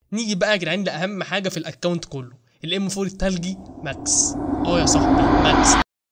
نيجي بقى يا جدعان لاهم حاجه في الاكونت كله الام 4 التلجي ماكس اه يا صاحبي ماكس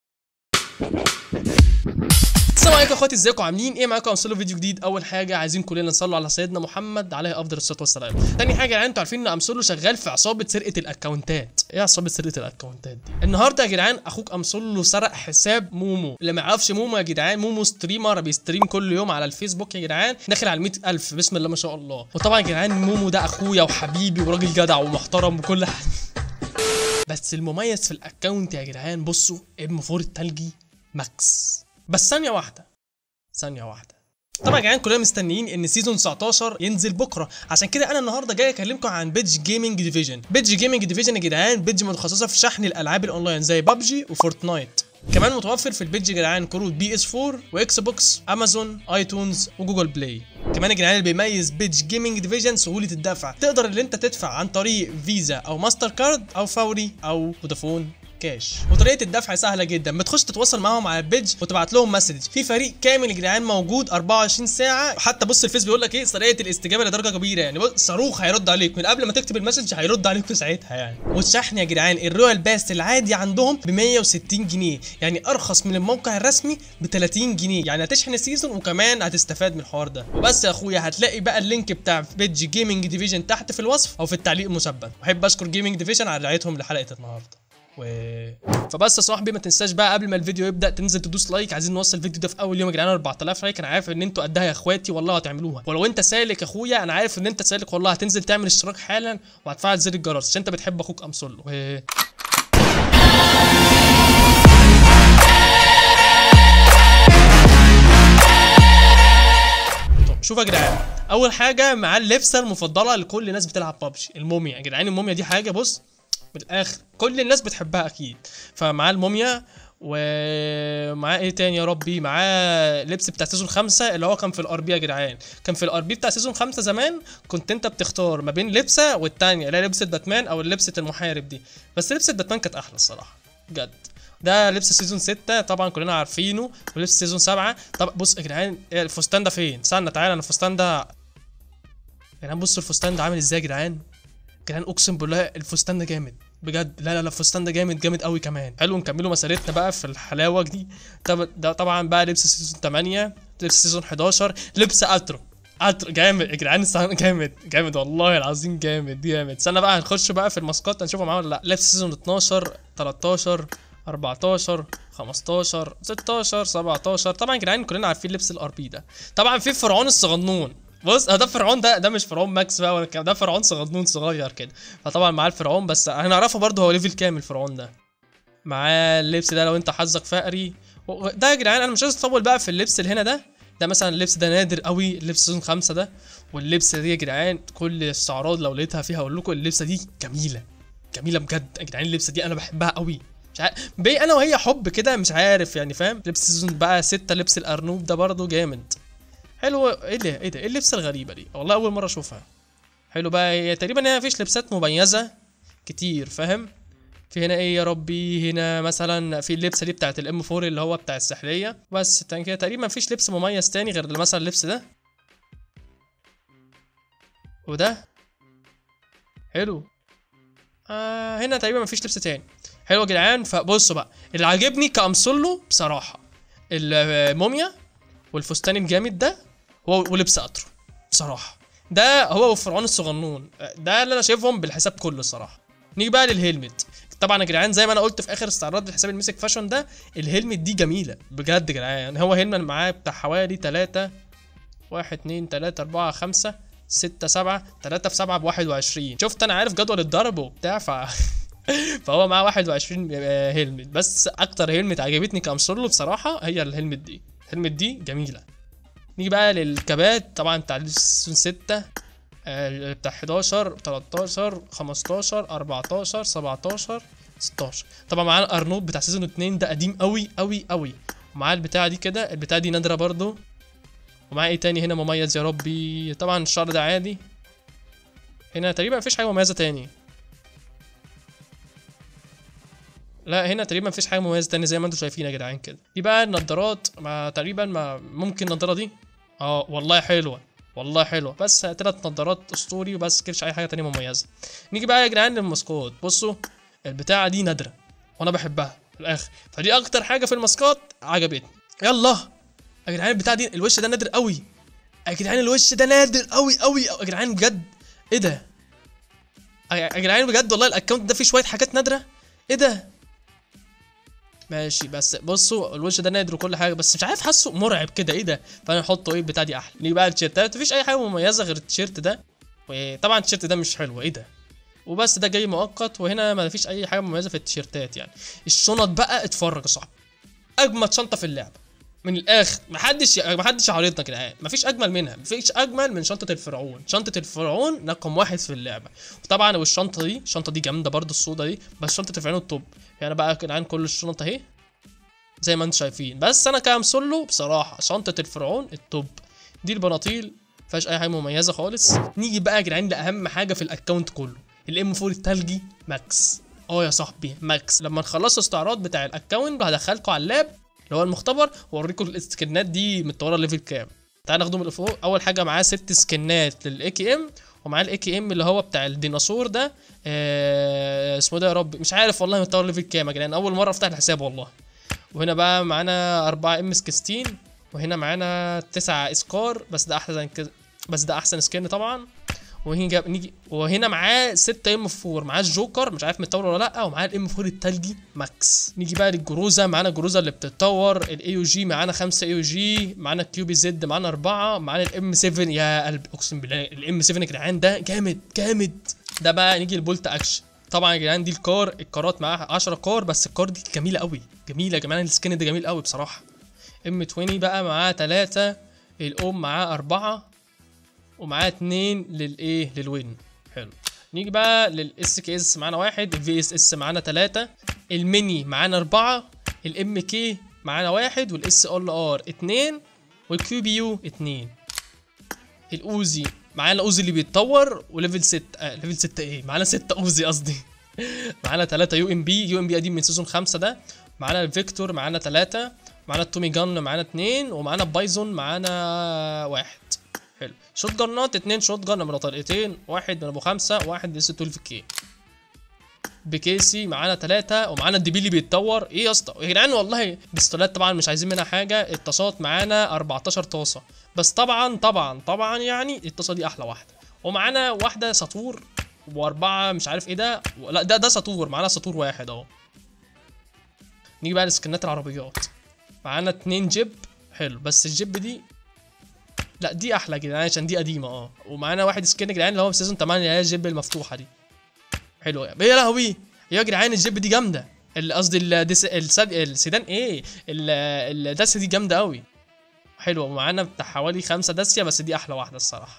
السلام عليكم يا اخواتي ازيكم عاملين ايه معاكم امثله فيديو جديد اول حاجه عايزين كلنا نصلوا على سيدنا محمد عليه افضل الصلاه والسلام تاني حاجه يا جدعان انتوا عارفين ان امثله شغال في عصابه سرقه الاكونتات ايه عصابه سرقه الاكونتات دي النهارده يا جدعان اخوك امثله سرق حساب مومو اللي ما يعرفش مومو يا جدعان مومو ستريمر بيستريم كل يوم على الفيسبوك يا جدعان داخل على 100000 بسم الله ما شاء الله وطبعا يا جدعان مومو ده اخويا وحبيبي وراجل جدع ومحترم وكل حاجه بس المميز في الاكونت يا جدعان بصوا ام 4 التلجي ماكس بس ثانيه واحده ثانية واحدة طبعا يا جدعان كلنا مستنيين ان سيزون 19 ينزل بكره عشان كده انا النهارده جاي اكلمكم عن بيج جيمنج ديفيجن بيج جيمنج ديفيجن يا جدعان بيج متخصصه في شحن الالعاب الاونلاين زي بابجي وفورتنايت كمان متوفر في البيج يا جدعان كروت بي اس 4 واكس بوكس امازون ايتونز وجوجل بلاي كمان يا جدعان اللي بيميز بيج جيمنج ديفيجن سهوله الدفع تقدر اللي انت تدفع عن طريق فيزا او ماستر كارد او فوري او فودافون كاش وطريقه الدفع سهله جدا بتخش تتواصل معاهم على البيج وتبعت لهم مسج في فريق كامل يا جدعان موجود 24 ساعه حتى بص الفيس بيقول لك ايه طريقه الاستجابه لدرجه كبيره يعني بص صاروخ هيرد عليك من قبل ما تكتب المسج هيرد عليك في ساعتها يعني والشحن يا جدعان الرويال باس العادي عندهم ب 160 جنيه يعني ارخص من الموقع الرسمي ب 30 جنيه يعني هتشحن السيزون وكمان هتستفاد من الحوار ده وبس يا اخويا هتلاقي بقى اللينك بتاع بيج جيمنج ديفيجن تحت في الوصف او في التعليق المثبت واحب اشكر جيمنج ديفيجن على رعايتهم لحلقه النهارده و... فبس يا صاحبي ما تنساش بقى قبل ما الفيديو يبدا تنزل تدوس لايك عايزين نوصل الفيديو ده في اول يوم يا جدعان 4000 لايك انا عارف ان انتوا قدها يا اخواتي والله هتعملوها ولو انت سالك يا اخويا انا عارف ان انت سالك والله هتنزل تعمل اشتراك حالا وهتفعل زر الجرس عشان انت بتحب اخوك امسله و... طب شوف يا جدعان اول حاجه معاه اللبسه المفضله لكل الناس بتلعب ببجي الموميا يا جدعان الموميا دي حاجه بص من الاخر كل الناس بتحبها اكيد فمعاه الموميا ومعاه ايه تاني يا ربي معاه لبس بتاع سيزون خمسة اللي هو كان في الار بي يا جدعان كان في الار بي بتاع سيزون خمسة زمان كنت انت بتختار ما بين لبسه والتانية اللي هي لبسه باتمان او لبسه المحارب دي بس لبسه باتمان كانت احلى الصراحه بجد ده لبس سيزون 6 طبعا كلنا عارفينه ولبس سيزون 7 طب بص يا جدعان الفستان ده فين استنى تعالى انا الفستان ده يا جدعان بصوا الفستان ده عامل ازاي يا جدعان جدعان اقسم بالله الفستان ده جامد بجد لا لا لا الفستان ده جامد جامد قوي كمان حلو نكملوا مسيرتنا بقى في الحلاوه دي طب ده طبعا بقى لبس سيزون 8 لبس سيزون 11 لبس اترو اترو جامد يا جدعان استنى جامد جامد والله العظيم جامد جامد استنى بقى هنخش بقى في الماسكات هنشوفه معاه ولا لا لبس سيزون 12 13 14 15 16 17 طبعا يا جدعان كلنا عارفين لبس الار بي ده طبعا في فرعون الصغنون بص ده فرعون ده ده مش فرعون ماكس بقى ولا ده فرعون صغنون صغير كده فطبعا معاه الفرعون بس هنعرفه برضه هو ليفل كام الفرعون ده معاه اللبس ده لو انت حظك فقري ده يا جدعان انا مش عايز اطول بقى في اللبس اللي هنا ده ده مثلا اللبس ده نادر قوي اللبس سيزون خمسة ده واللبس دي يا جدعان كل الاستعراض لو لقيتها فيها اقول لكم اللبسه دي جميله جميله بجد يا جدعان اللبسه دي انا بحبها قوي مش عارف بي انا وهي حب كده مش عارف يعني فاهم لبس سيزون بقى ستة لبس الارنوب ده برضه جامد حلو ايه ده ايه ده ايه اللبسه الغريبه دي والله اول مره اشوفها حلو بقى هي تقريبا هنا مفيش لبسات مميزه كتير فاهم في هنا ايه يا ربي هنا مثلا في اللبسه دي بتاعت الام 4 اللي هو بتاع السحليه بس تاني كده تقريبا مفيش لبس مميز تاني غير مثلا اللبس ده وده حلو آه هنا تقريبا مفيش لبس تاني حلو يا جدعان فبصوا بقى اللي عاجبني كامسولو بصراحه الموميا والفستان الجامد ده هو ولبس اترو بصراحه ده هو وفرعون الصغنون ده اللي انا شايفهم بالحساب كله الصراحه نيجي بقى للهيلمت طبعا يا جدعان زي ما انا قلت في اخر استعراض الحساب الميسك فاشون ده الهيلمت دي جميله بجد يا جدعان هو هيلمت معاه بتاع حوالي 3 1 2 3 4 5 6 7 3 في 7 ب 21 شفت انا عارف جدول الضرب وبتاع ف فهو معاه 21 هيلمت بس اكتر هيلمت عجبتني كامسولو بصراحه هي الهيلمت دي الهيلمت دي جميله نيجي بقى للكبات طبعا بتاع سيزون 6 آه بتاع 11 13 15 14 17 16 طبعا معاه الارنوب بتاع سيزون 2 ده قديم قوي قوي قوي ومعاه البتاعه دي كده البتاعه دي نادره برضو ومعاه ايه تاني هنا مميز يا ربي طبعا الشعر ده عادي هنا تقريبا مفيش حاجه مميزه تاني لا هنا تقريبا مفيش حاجه مميزه تاني زي ما انتم شايفين يا جدعان كده دي بقى النضارات ما تقريبا ما ممكن النضاره دي اه والله حلوه والله حلوه بس تلات نظارات اسطوري وبس كيفش اي حاجه تانية مميزه نيجي بقى يا جدعان للماسكات بصوا البتاعه دي نادره وانا بحبها في الاخر فدي اكتر حاجه في الماسكات عجبتني يلا يا جدعان البتاع دي الوش ده نادر قوي يا جدعان الوش ده نادر قوي قوي يا جدعان بجد ايه ده يا جدعان بجد والله الاكونت ده فيه شويه حاجات نادره ايه ده ماشي بس بصوا الوش ده نادر وكل حاجه بس مش عارف حاسه مرعب كده ايه ده فانا احطه ايه البتاع دي احلى نيجي بقى التيشيرتات مفيش اي حاجه مميزه غير التيشيرت ده وطبعا التيشيرت ده مش حلو ايه ده وبس ده جاي مؤقت وهنا ما فيش اي حاجه مميزه في التيشيرتات يعني الشنط بقى اتفرج يا صاحبي اجمد شنطه في اللعبه من الاخر محدش محدش يعارضنا كده يعني مفيش اجمل منها مفيش اجمل من شنطه الفرعون شنطه الفرعون رقم واحد في اللعبه وطبعا والشنطه دي الشنطه دي جامده برضو السودا دي بس شنطه الفرعون التوب يعني بقى كده عن كل الشنط اهي زي ما انتم شايفين بس انا كامسولو بصراحه شنطه الفرعون التوب دي البناطيل مفيهاش اي حاجه مميزه خالص نيجي بقى يا جدعان لاهم حاجه في الاكونت كله الام 4 التلجي ماكس اه يا صاحبي ماكس لما نخلصوا استعراض بتاع الاكونت هدخلكم على اللاب اللي هو المختبر واوريكم السكنات دي متطوره ليفل كام تعال ناخدهم من فوق اول حاجه معاه ست سكنات للاي كي ام ومعاه الاي كي ام اللي هو بتاع الديناصور ده آه اسمه ده يا رب مش عارف والله متطور ليفل كام يا جدعان اول مره افتح الحساب والله وهنا بقى معانا 4 ام 16 وهنا معانا 9 اسكار بس ده احسن كده بس ده احسن سكن طبعا وهنا جاب نيجي وهنا معاه 6 ام 4 معاه الجوكر مش عارف متطور ولا لا ومعاه الام 4 التلجي ماكس نيجي بقى للجروزه معانا الجروزه اللي بتتطور الاي يو جي معانا 5 اي يو جي معانا الكيو بي زد معانا 4 معانا الام 7 يا قلب اقسم بالله الام 7 يا جدعان ده جامد جامد ده بقى نيجي لبولت اكشن طبعا يا جدعان دي الكار الكارات معاها 10 كار بس الكار دي جميله قوي جميله يا جماعه السكن ده جميل قوي بصراحه ام 20 بقى معاه 3 الاوم معاه 4 ومعاه 2 للايه للوين حلو نيجي بقى للاس كي اس معانا واحد الفي اس اس معانا 3 الميني معانا 4 الام كي معانا واحد والاس ال ار 2 والكيو بي يو 2 الاوزي معانا اوزي اللي بيتطور وليفل 6 آه ليفل 6 ايه معانا 6 اوزي قصدي معانا 3 يو ام بي يو ام بي قديم من سيزون 5 ده معانا الفيكتور معانا 3 معانا التومي جان معانا 2 ومعانا بايزون معانا واحد حلو شوت جنات 2 شوت جن من طلقتين واحد من ابو خمسة واحد من 12 كي بكيسي معانا ثلاثة ومعانا الدي بي اللي بيتطور ايه يا اسطى يا جدعان والله بيستولات طبعا مش عايزين منها حاجة الطاسات معانا 14 طاسة بس طبعا طبعا طبعا يعني الطاسة دي احلى واحدة ومعانا واحدة سطور واربعة مش عارف ايه ده لا ده ده سطور معانا سطور واحد اهو نيجي بقى لسكنات العربيات معانا اتنين جيب حلو بس الجيب دي لا دي احلى يا جدعان عشان دي قديمه اه ومعانا واحد سكين يا جدعان اللي هو في سيزون 8 اللي هي الجيب المفتوحه دي حلوه يا لهوي يا جدعان الجيب دي جامده قصدي الدس... السد... السيدان ايه ال- الداسيه دي جامده قوي حلوه ومعانا بتاع حوالي خمسة داسيه بس دي احلى واحده الصراحه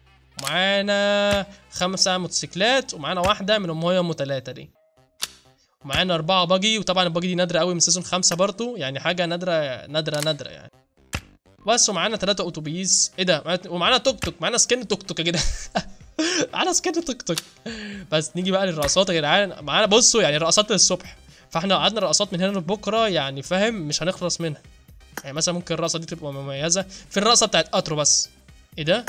ومعانا خمسة موتوسيكلات ومعانا واحده منهم هي ام ثلاثه دي ومعانا أربعة باجي وطبعا الباجي دي نادرة قوي من سيزون خمسة برضو يعني حاجة نادرة نادرة نادرة يعني بس ومعانا ثلاثة أتوبيس إيه ده معانا- ومعانا توك توك معانا سكن توك توك يا جدعان معانا سكن توك توك بس نيجي بقى للرقصات يا جدعان معانا بصوا يعني الرقصات للصبح فاحنا قعدنا الرقصات من هنا لبكرة يعني فاهم مش هنخلص منها يعني مثلا ممكن الرقصة دي تبقى مميزة في الرقصة بتاعت قطر بس إيه ده؟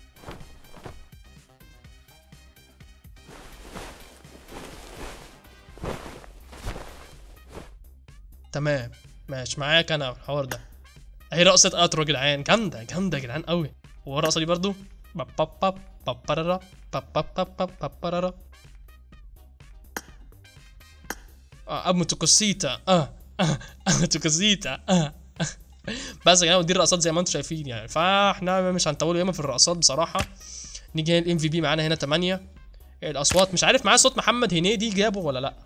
تمام ماشي معاك انا في الحوار ده اهي رقصة قطر يا جدعان جامدة جامدة يا جدعان قوي والرقصة دي برضو باب باب باب باب برارا، باب باب باب باب باب برارا. اه ابو توكوسيتا اه اه ابو توكوسيتا اه بس يا جدعان ودي الرقصات زي ما انتم شايفين يعني فاحنا مش هنطول ياما في الرقصات بصراحة نيجي هنا الام في بي معانا هنا 8 الاصوات مش عارف معاه صوت محمد هنيدي جابه ولا لا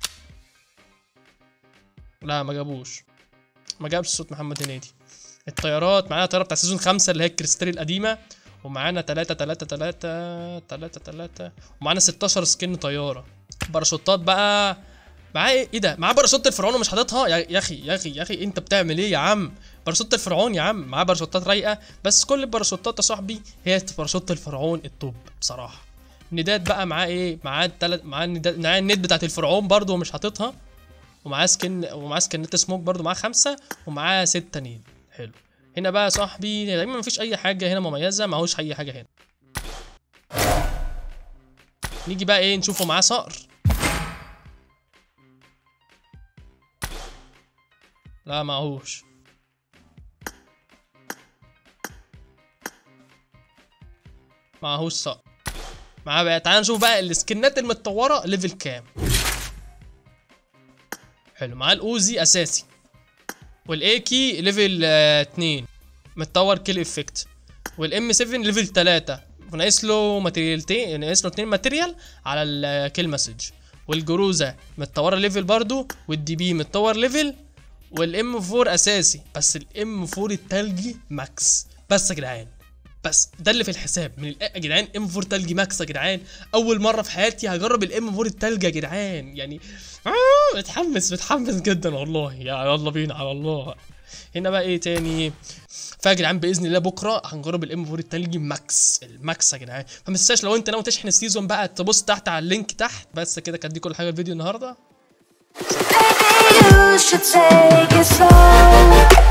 لا ما جابوش ما جابش صوت محمد هنيدي الطيارات معانا طياره بتاع سيزون خمسة اللي هي الكريستال القديمه ومعانا تلاتة تلاتة تلاتة تلاتة تلاتة ومعانا 16 سكن طياره باراشوتات بقى معاه ايه ايه ده معاه باراشوت الفرعون ومش حاططها يا يا اخي يا اخي يا اخي انت بتعمل ايه يا عم باراشوت الفرعون يا عم معاه باراشوتات رايقه بس كل الباراشوتات يا صاحبي هي باراشوت الفرعون التوب بصراحه نداد بقى معاه ايه معاه التلات معاه النداد معاه الند بتاعت الفرعون برضه ومش حاططها ومعاه سكن ومعاه سكنات سموك برضو معاه خمسة ومعاه ستة نيل حلو هنا بقى يا صاحبي تقريبا مفيش اي حاجه هنا مميزه معهوش اي حاجه هنا نيجي بقى ايه نشوفه معاه صقر لا معهوش معهوش صقر معاه بقى تعال نشوف بقى السكنات المتطوره ليفل كام حلو معاه الاوزي اساسي والايكي ليفل 2 متطور كيل افكت والام 7 ليفل 3 وناقص له ماتيريالتين ناقص له 2 ماتيريال على الكيل مسج والجروزه متطوره ليفل برضو والدي بي متطور ليفل والام 4 اساسي بس الام 4 التلجي ماكس بس يا جدعان بس ده اللي في الحساب من الآ- يا جدعان ام 4 تلجي ماكس يا جدعان اول مره في حياتي هجرب الام 4 التلج يا جدعان يعني آه متحمس متحمس جدا والله يا يلا بينا على الله هنا بقى ايه تاني فيا جدعان باذن الله بكره هنجرب الام 4 التلجي ماكس الماكس يا جدعان فما تنساش لو انت ناوي تشحن السيزون بقى تبص تحت على اللينك تحت بس كده كانت دي كل حاجه الفيديو النهارده Maybe you should take it slow.